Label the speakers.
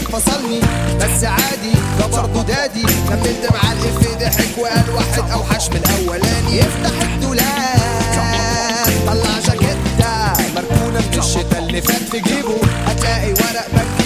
Speaker 1: فصلني بس عادي ده برضه دادي كملت مع الاف ضحك وقال واحد اوحش من الاولاني يفتح الدولاب طلع جاكيتة مركونة من الشتا اللي فات في جيبه هتلاقي ورق بنك